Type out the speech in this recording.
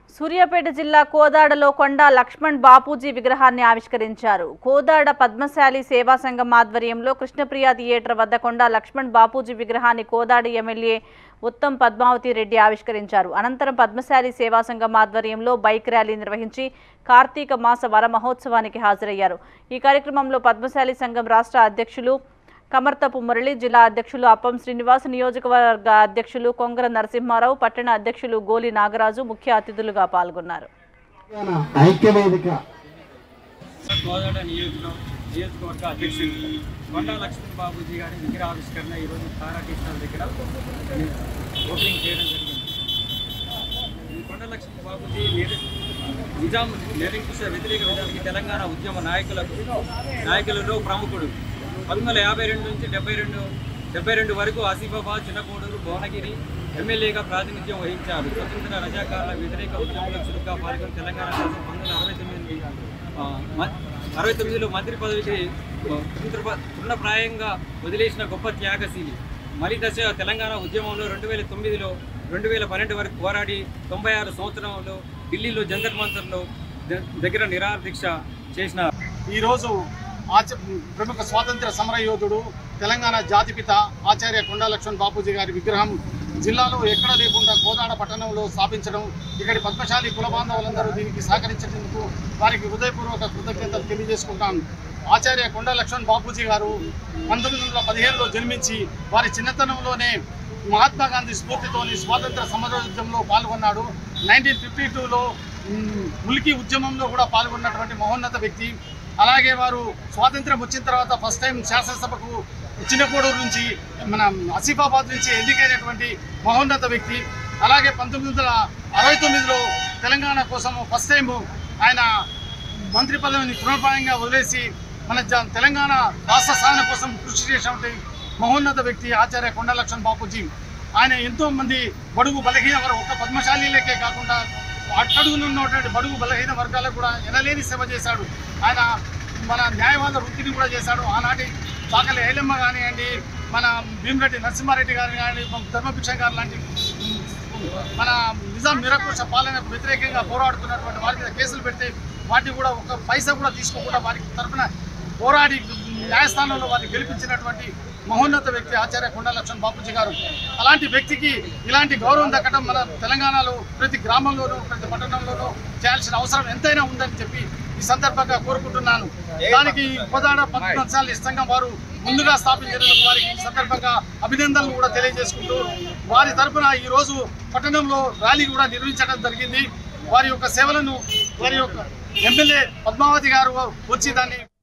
సూర్యాపేట జిల్లా కోదాడలో కొండ లక్ష్మణ్ బాపూజీ విగ్రహాన్ని ఆవిష్కరించారు కోదాడ పద్మశాలి సేవా సంఘం ఆధ్వర్యంలో కృష్ణప్రియ థియేటర్ వద్ద కొండ లక్ష్మణ్ బాపూజీ విగ్రహాన్ని కోదాడ ఎమ్మెల్యే ఉత్తమ్ పద్మావతి రెడ్డి ఆవిష్కరించారు అనంతరం పద్మశాలి సేవా సంఘం ఆధ్వర్యంలో బైక్ ర్యాలీ నిర్వహించి కార్తీక మాస వర మహోత్సవానికి హాజరయ్యారు ఈ కార్యక్రమంలో పద్మశాలి సంఘం రాష్ట్ర అధ్యక్షులు కమర్తపు మురళి జిల్లా అధ్యక్షులు అప్పం శ్రీనివాస్ నియోజకవర్గ అధ్యక్షులు కొంగర నరసింహారావు పట్టణ అధ్యక్షులు గోలి నాగరాజు ముఖ్య అతిథులుగా పాల్గొన్నారు ఐక్యవేదిక కోదాడ నియోజక నియోజకవర్గ అధ్యక్షులు కొండా లక్ష్మణ్ బాబుజీ గారి విగ్రహావిష్కరణ ఈరోజు తారా టీ స్టాల్ దగ్గర ఓపెనింగ్ చేయడం జరిగింది ఈ కొండ లక్ష్మణ్ బాబుజీ నిర- నిజాం నిరంకుశ వ్యతిరేక విధానానికి తెలంగాణ ఉద్యమ నాయకులకు నాయకులలో ప్రముఖుడు పంతొమ్మిది వందల యాభై రెండు నుంచి డెబ్బై రెండు డెబ్బై రెండు వరకు ఆసిఫాబాద్ చిన్నకోడూరు భువనగిరి ఎమ్మెల్యేగా ప్రాతినిధ్యం వహించారు స్వతంత్ర రజాకారుల వ్యతిరేక ఉద్యమంలో చురుగ్గా పాల్గొని తెలంగాణ కోసం పంతొమ్మిది వందల అరవై తొమ్మిది ఆ, మ- అరవై తొమ్మిదిలో మంత్రి పదవికి ఆ, తృణ- తృణప్రాయంగా వదిలేసిన గొప్ప త్యాగశీలి మలి దశ తెలంగాణ ఉద్యమంలో రెండు వేల తొమ్మిదిలో రెండు వేల పన్నెండు వరకు పోరాడి తొంభై ఆరు సంవత్సరంలో ఢిల్లీలో జంతర్ మంతర్లో ద- దగ్గర నిరాహార దీక్ష చేసిన ఈరోజు ఆచ ప్రముఖ స్వాతంత్ర సమర యోధుడు తెలంగాణ జాతిపిత ఆచార్య కొండా లక్ష్మణ్ బాపూజీ గారి విగ్రహం జిల్లాలో ఎక్కడ లేకుండా కోదాడ పట్టణంలో స్థాపించడం ఇక్కడి పద్మశాలి కుల బాంధవులందరూ దీనికి సహకరించినందుకు వారికి హృదయపూర్వక కృతజ్ఞతలు తెలియజేసుకుంటాను ఆచార్య కొండా లక్ష్మణ్ బాపూజీ గారు పంతొమ్మిది వందల పదిహేనులో జన్మించి వారి చిన్నతనంలోనే మహాత్మా గాంధీ స్ఫూర్తితోని స్వాతంత్ర సమరోద్యమంలో పాల్గొన్నాడు నైన్టీన్ ఫిఫ్టీ టూలో ములికి ఉద్యమంలో కూడా పాల్గొన్నటువంటి మహోన్నత వ్యక్తి అలాగే వారు స్వాతంత్రం వచ్చిన తర్వాత ఫస్ట్ టైం శాసనసభకు చిన్నకోడూరు నుంచి మన ఆసిఫాబాద్ నుంచి ఎన్నికైనటువంటి మహోన్నత వ్యక్తి అలాగే పంతొమ్మిది వందల అరవై తొమ్మిదిలో తెలంగాణ కోసం ఫస్ట్ టైం ఆయన మంత్రి పదవిని తృణప్రాయంగా వదిలేసి మన జ- తెలంగాణ రాష్ట్ర సాధన కోసం కృషి చేసినటువంటి మహోన్నత వ్యక్తి ఆచార్య కొండ లక్ష్మణ్ బాపూజీ ఆయన ఎంతో మంది బడుగు బలహీన వర్గ ఒక్క పద్మశాలీలకే కాకుండా అట్టడుగున ఉన్నటువంటి బడుగు బలహీన వర్గాలకు కూడా ఎనలేని సేవ చేశాడు ఆయన మన న్యాయవాద వృత్తిని కూడా చేశాడు ఆనాటి చాకలి ఐలమ్మ కానివ్వండి మన భీమరెడ్డి నరసింహారెడ్డి గారు కానీ ధర్మభిక్ష గారు లాంటి మన నిజాం నిరకుశ పాలనకు వ్యతిరేకంగా పోరాడుతున్నటువంటి వారి మీద కేసులు పెడితే వాటిని కూడా ఒక పైసా కూడా తీసుకోకుండా వారికి తరఫున పోరాడి న్యాయస్థానంలో వారిని గెలిపించినటువంటి మహోన్నత వ్యక్తి ఆచార్య కొండ లక్ష్మణ్ బాపూజీ గారు అలాంటి వ్యక్తికి ఇలాంటి గౌరవం దక్కడం మన తెలంగాణలో ప్రతి గ్రామంలోనూ ప్రతి పట్టణంలోనూ చేయాల్సిన అవసరం ఎంతైనా ఉందని చెప్పి ఈ సందర్భంగా కోరుకుంటున్నాను దానికి కోదాడ పద్మశాలి ఇష్టంగా వారు ముందుగా స్థాపించినందుకు వారికి ఈ సందర్భంగా అభినందనలు కూడా తెలియజేసుకుంటూ వారి తరపున ఈ రోజు పట్టణంలో ర్యాలీ కూడా నిర్వహించడం జరిగింది వారి యొక్క సేవలను వారి యొక్క ఎమ్మెల్యే పద్మావతి గారు వచ్చి దాన్ని